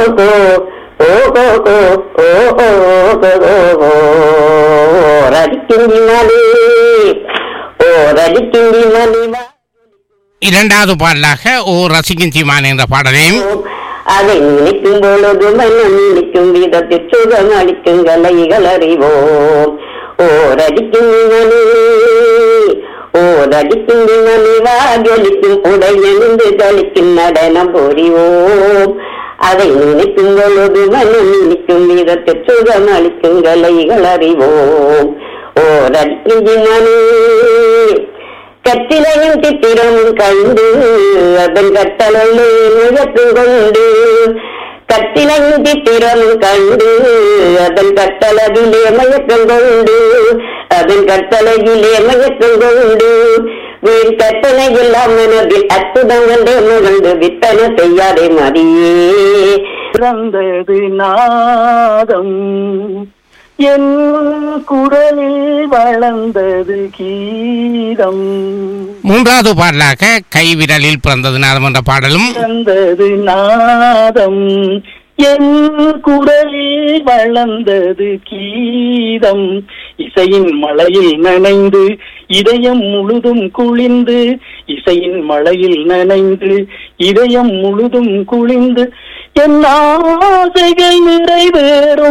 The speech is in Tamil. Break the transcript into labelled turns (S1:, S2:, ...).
S1: ஓ ஓ ஓ ஓ ஓ ஓ ரதிக்கின்றி மணி ஓ ரதிக்கின்றி மணி வா
S2: இரண்டாவது பாடலாக ஓ ரசிக்கும் சீமான் என்ற பாடலையும்
S1: அதை நினைக்கும் பொழுது மனம் நினைக்கும் விதத்தில் சுகம் அளிக்கும் கலைகள் அறிவோம் ஓரடிக்கும் மணி ஓரடிக்கும் மணி வாஜலிக்கும் உடையணிந்து கழிக்கும் நடனம் புரிவோம் அதை நினைக்கும் பொழுது மனம் நினைக்கும் விதத்தில் சுகம் அளிக்கும் கலைகள் அறிவோம் ஓரடிக்கும் மணி கட்டிலையும் சித்திரமும் கண்டு அதன் கட்டளையிலே முழக்கம் கொண்டு கட்டிலையும் சித்திரமும் கண்டு அதன் கட்டளவிலே மயக்கம் கொண்டு அதன் கட்டளையிலே மயக்கம் கொண்டு வீண் கட்டளை எல்லாம் மனதில் அற்புதம் கண்டே மகிழ்ந்து விற்பனை செய்யாதே மதியே
S3: பிறந்தது நாதம் என் குரலில் வளர்ந்தது கீதம்
S2: மூன்றாவது பாடலாக கைவிரலில் பிறந்தது நாதம் என்ற பாடலும்
S3: பிறந்தது நாதம் என் குரலில் வளர்ந்தது கீதம் இசையின் மழையில் நனைந்து இதயம் முழுதும் குளிர்ந்து இசையின் மழையில் நனைந்து இதயம் முழுதும் குளிர்ந்து என் ஆசைகள் நிறைவேறும்